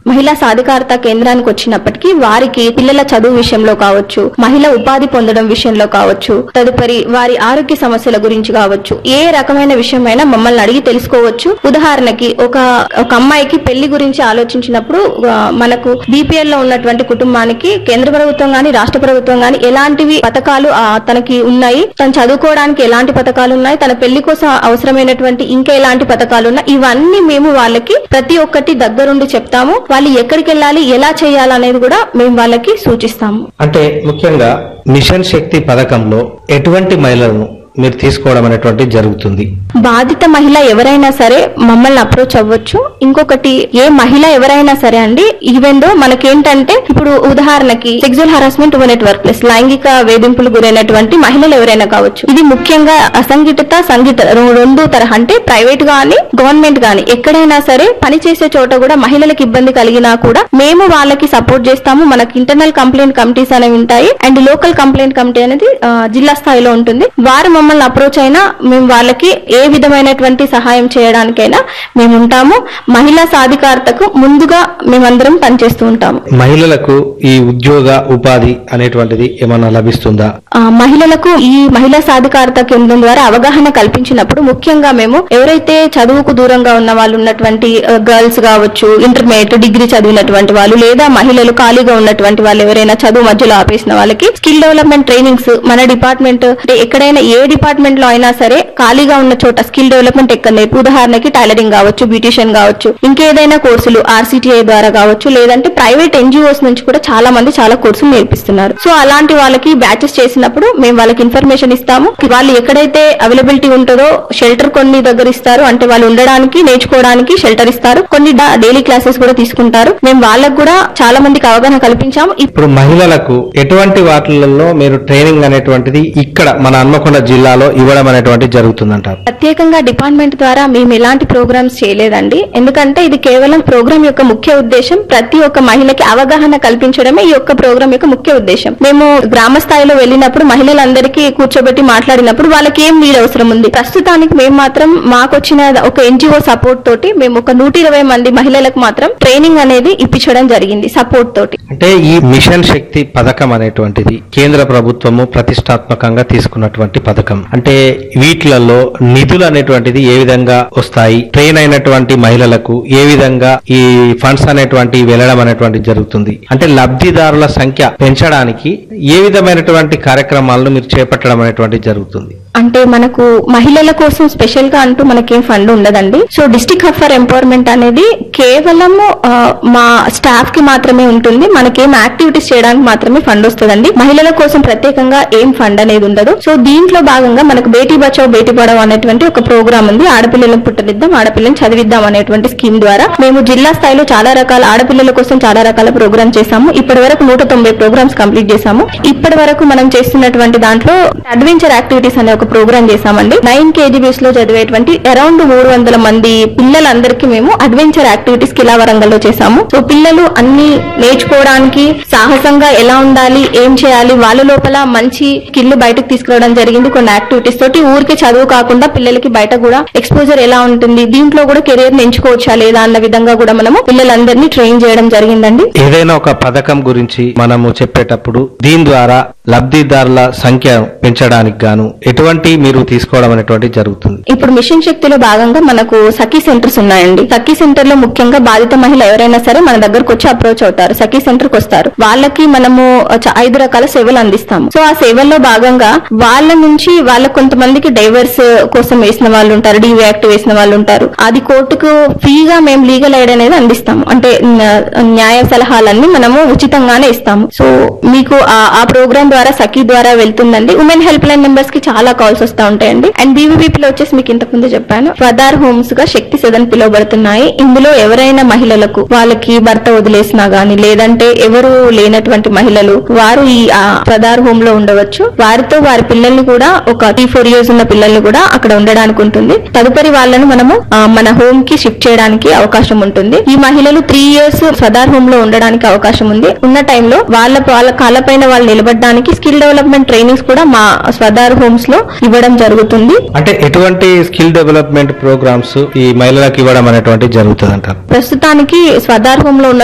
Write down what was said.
మహిళా సాధికారత కేంద్రానికి వచ్చినప్పటికీ వారికి పిల్లల చదువు విషయంలో కావచ్చు మహిళ ఉపాధి పొందడం విషయంలో కావచ్చు తదుపరి వారి ఆరోగ్య సమస్యల గురించి కావచ్చు ఏ రకమైన విషయమైనా మమ్మల్ని అడిగి తెలుసుకోవచ్చు ఉదాహరణకి ఒక ఒక అమ్మాయికి పెళ్లి గురించి ఆలోచించినప్పుడు ఆ, మనకు బీపీఎల్ లో ఉన్నటువంటి కుటుంబానికి కేంద్ర ప్రభుత్వం గాని రాష్ట్ర ప్రభుత్వం గాని ఎలాంటివి పథకాలు ఆ, తనకి ఉన్నాయి తను చదువుకోవడానికి ఎలాంటి పథకాలు ఉన్నాయి తన పెళ్లి కోసం అవసరమైనటువంటి ఇంకా ఎలాంటి పథకాలు ఉన్నాయి ఇవన్నీ మేము వాళ్ళకి ప్రతి ఒక్కటి దగ్గరుండి చెప్తాము వాళ్ళు ఎక్కడికి వెళ్ళాలి ఎలా చేయాలనేది కూడా మేము వాళ్ళకి సూచిస్తాము అంటే ముఖ్యంగా మిషన్ శక్తి పథకంలో ఎటువంటి మహిళలను మీరు తీసుకోవడం అనేటువంటి జరుగుతుంది బాధిత మహిళ ఎవరైనా సరే మమ్మల్ని అప్రోచ్ అవ్వచ్చు ఇంకొకటి ఏ మహిళ ఎవరైనా సరే అండి ఈవెన్ దో మనకేంటంటే ఇప్పుడు ఉదాహరణకి sexual harassment women workplace లైంగిక వేధింపులు గురైనటువంటి మహిళలు ఎవరైనా కావచ్చు ఇది ముఖ్యంగా అసంఘటిత సంఘటిత రె- రెండు తరహా అంటే ప్రైవేట్ గాని గవర్నమెంట్ గాని ఎక్కడైనా సరే పని చేసే చోట కూడా మహిళలకు ఇబ్బంది కలిగినా కూడా మేము వాళ్ళకి సపోర్ట్ చేస్తాము మనకి ఇంటర్నల్ కంప్లైంట్ కమిటీస్ అనేవి ఉంటాయి అండ్ లోకల్ కంప్లైంట్ కమిటీ అనేది ఆ, జిల్లా స్థాయిలో ఉంటుంది వారు మమ్మల్ని అప్రోచ్ అయినా మేము వాళ్ళకి ఏ విధమైనటువంటి సహాయం చేయడానికైనా మేము ఉంటాము మహిళా సాధికారతకు ముందుగా మేమందరం పనిచేస్తూ ఉంటాము మహిళలకు ఈ ఉద్యోగ ఉపాధి అనేటువంటిది ఏమన్నా లభిస్తుందా ఆ, మహిళలకు ఈ మహిళా సాధికారత కేంద్రం ద్వారా అవగాహన కల్పించినప్పుడు ముఖ్యంగా మేము ఎవరైతే చదువుకు దూరంగా ఉన్న వాళ్ళు ఉన్నటువంటి గర్ల్స్ కావచ్చు ఇంటర్మీడియట్ డిగ్రీ చదివినటువంటి వాళ్ళు లేదా మహిళలు ఖాళీగా ఉన్నటువంటి వాళ్ళు ఎవరైనా చదువు మధ్యలో ఆపేసిన వాళ్ళకి స్కిల్ డెవలప్మెంట్ ట్రైనింగ్స్ మన డిపార్ట్మెంట్ అంటే ఎక్కడైనా ఏ డిపార్ట్మెంట్ లో అయినా సరే ఖాళీగా ఉన్న చోట స్కిల్ డెవలప్మెంట్ ఎక్కడ నేర్పు ఉదాహరణకి టైలరింగ్ కావచ్చు బ్యూటిషియన్ కావచ్చు ఇంకేదైనా కోర్సులు ఆర్సిటిఐ ద్వారా కావచ్చు లేదంటే ప్రైవేట్ ఎన్జిఓస్ నుంచి కూడా చాలా మంది చాలా కోర్సులు నేర్పిస్తున్నారు సో అలాంటి వాళ్ళకి బ్యాచెస్ చేసినప్పుడు మేము వాళ్ళకి ఇన్ఫర్మేషన్ ఇస్తాము వాళ్ళు ఎక్కడైతే అవైలబిలిటీ ఉంటుందో షెల్టర్ కొన్ని దగ్గర ఇస్తారు అంటే వాళ్ళు ఉండడానికి నేర్చుకోవడానికి షెల్టర్ ఇస్తారు కొన్ని డైలీ క్లాసెస్ కూడా తీసుకుంటారు మేము వాళ్ళకు కూడా చాలా మందికి అవగాహన కల్పించాము ఇప్- ఇప్పుడు మహిళలకు ఎటువంటి వాటిలలో మీరు ట్రైనింగ్ అనేటువంటిది ఇక్కడ మన హన్మకొండ జిల్లాలో ఇవ్వడం అనేటువంటిది జరుగుతుందంటారు ప్రత్యేకంగా డిపార్ట్మెంట్ ద్వారా మేము ఎలాంటి ప్రోగ్రామ్స్ చేయలేదండి ఎందుకంటే ఇది కేవలం ప్రోగ్రామ్ యొక్క ముఖ్య ఉద్దేశం ప్రతి ఒక్క మహిళకి అవగాహన కల్పించడమే ఈ యొక్క ప్రోగ్రామ్ యొక్క ముఖ్య ఉద్దేశం మేము గ్రామ స్థాయిలో వెళ్ళినప్పుడు మహిళలందరికీ కూర్చోబెట్టి మాట్లాడినప్పుడు వాళ్ళకి ఏం నీడ్ అవసరం ఉంది ప్రస్తుతానికి మేము మాత్రం మాకు వచ్చిన ఒక ఎన్జిఓ సపోర్ట్ తోటి మేము ఒక నూట ఇరవై మంది మహిళలకు మాత్రం ట్రైనింగ్ అనేది ఇప్పించడం జరిగింది సపోర్ట్ తోటి అంటే ఈ మిషన్ శక్తి పథకం అనేటువంటిది కేంద్ర ప్రభుత్వము ప్రతిష్టాత్మకంగా తీసుకున్నటువంటి పథకం అంటే వీటిలలో నిధులు అనేటువంటిది ఏ విధంగా వస్తాయి ట్రైన్ అయినటువంటి మహిళలకు ఏ విధంగా ఈ ఫండ్స్ అనేటువంటి వెళ్ళడం అనేటువంటి జరుగుతుంది అంటే లబ్ధిదారుల సంఖ్య పెంచడానికి ఏ విధమైనటువంటి కార్యక్రమాలను మీరు చేపట్టడం అనేటువంటి జరుగుతుంది అంటే మనకు మహిళల కోసం స్పెషల్ గా అంటూ మనకేం ఫండ్ ఉండదండి so district hub for empowerment అనేది కేవలం మా స్టాఫ్ కి మాత్రమే ఉంటుంది మనకేం యాక్టివిటీస్ చేయడానికి మాత్రమే ఫండ్ వస్తుందండి మహిళల కోసం ప్రత్యేకంగా ఏం ఫండ్ అనేది ఉండదు సో దీంట్లో భాగంగా మనకు బేటీ బచావ్ బేటీ పడావ్ అనేటువంటి ఒక ప్రోగ్రామ్ ఉంది ఆడపిల్లలకు పుట్టనిద్దాం ఆడపిల్లని చదివిద్దాం అనేటువంటి స్కీమ్ ద్వారా మేము జిల్లా స్థాయిలో చాలా రకాల ఆడపిల్లల కోసం చాలా రకాల ప్రోగ్రామ్ చేశాము ఇప్పటి వరకు నూట తొంభై ప్రోగ్రామ్స్ కంప్లీట్ చేశాము ఇప్పటి వరకు మనం చేస్తున్నటువంటి దాంట్లో అడ్వెంచర్ యాక్టివిటీస్ అనే ఒక ప్రోగ్రామ్ చేశామండి నైన్ కేజీబీస్ లో చదివేటువంటి అరౌండ్ మూడు వందల మంది పిల్లలందరికీ మేము అడ్వెంచర్ యాక్టివిటీస్ కిలా వరంగల్లో చేశాము సో పిల్లలు అన్ని నేర్చుకోవడానికి సాహసంగా ఎలా ఉండాలి ఏం చేయాలి వాళ్ళ లోపల మంచి స్కిల్ బయటకు తీసుకురావడం జరిగింది కొన్ని యాక్టివిటీస్ తోటి ఊరికి చదువు కాకుండా పిల్లలకి బయట కూడా ఎక్స్పోజర్ ఎలా ఉంటుంది దీంట్లో కూడా కెరీర్ ఎంచుకోవచ్చా లేదా అన్న విధంగా కూడా మనము పిల్లలందరినీ ట్రైన్ చేయడం జరిగిందండి ఏదైనా ఒక పథకం గురించి మనము చెప్పేటప్పుడు దీని ద్వారా లబ్ధిదారుల సంఖ్య పెంచడానికి గాను ఎటువంటి మీరు తీసుకోవడం అనేటువంటి జరుగుతుంది ఇప్పుడు మిషన్ శక్తిలో భాగంగా మనకు సఖీ సెంటర్స్ ఉన్నాయండి సఖీ సెంటర్ లో ముఖ్యంగా బాధిత మహిళ ఎవరైనా సరే మన దగ్గరకు వచ్చి అప్రోచ్ అవుతారు సఖీ సెంటర్ కి వస్తారు వాళ్ళకి మనము చ- ఐదు రకాల సేవలు అందిస్తాము సో ఆ సేవల్లో భాగంగా వాళ్ళ నుంచి వాళ్ళ కొంతమందికి డైవర్స్ కోసం వేసిన వాళ్ళు ఉంటారు డివియాక్ట్ వేసిన వాళ్ళు ఉంటారు అది కోర్టుకు ఫ్రీగా మేము లీగల్ ఎయిడ్ అనేది అందిస్తాము అంటే న- న్యాయ సలహాలన్నీ మనము ఉచితంగానే ఇస్తాము సో మీకు ఆ- ఆ ప్రోగ్రామ్ ద్వారా సఖీ ద్వారా వెళ్తుందండి ఉమెన్ హెల్ప్ లైన్ నెంబర్స్ కి చాలా కాల్స్ వస్తూ ఉంటాయండి అండ్ బీవీపీ లో వచ్చేసి మీకు ఇంతకు ముందు చెప్పాను ఫదార్ హోమ్స్ గా శక్తి సదన్ పిలువబడుతున్నాయి ఇందులో ఎవరైనా మహిళలకు వాళ్ళకి భర్త వదిలేసినా గానీ లేదంటే ఎవరు లేనటువంటి మహిళలు వారు ఈ ఫదార్ హోమ్ లో ఉండవచ్చు వారితో వారి పిల్లల్ని కూడా ఒక త్రీ ఫోర్ ఇయర్స్ ఉన్న పిల్లల్ని కూడా అక్కడ ఉండడానికి ఉంటుంది తదుపరి వాళ్ళను మనము ఆ, మన హోమ్ కి షిఫ్ట్ చేయడానికి అవకాశం ఉంటుంది ఈ మహిళలు త్రీ ఇయర్స్ సదార్ హోమ్ లో ఉండడానికి అవకాశం ఉంది ఉన్న టైంలో వాళ్ళ వాళ్ళ కాళ్ళపైన వాళ్ళు నిలబడడానికి స్కిల్ డెవలప్మెంట్ ట్రైనింగ్స్ కూడా మా స్వదార్ హోమ్స్ లో ఇవ్వడం జరుగుతుంది అంటే ఎటువంటి స్కిల్ డెవలప్మెంట్ ప్రోగ్రామ్స్ ఈ మహిళలకు ఇవ్వడం అనేటువంటి జరుగుతుంది అంటారు ప్రస్తుతానికి స్వదార్ హోమ్ లో ఉన్న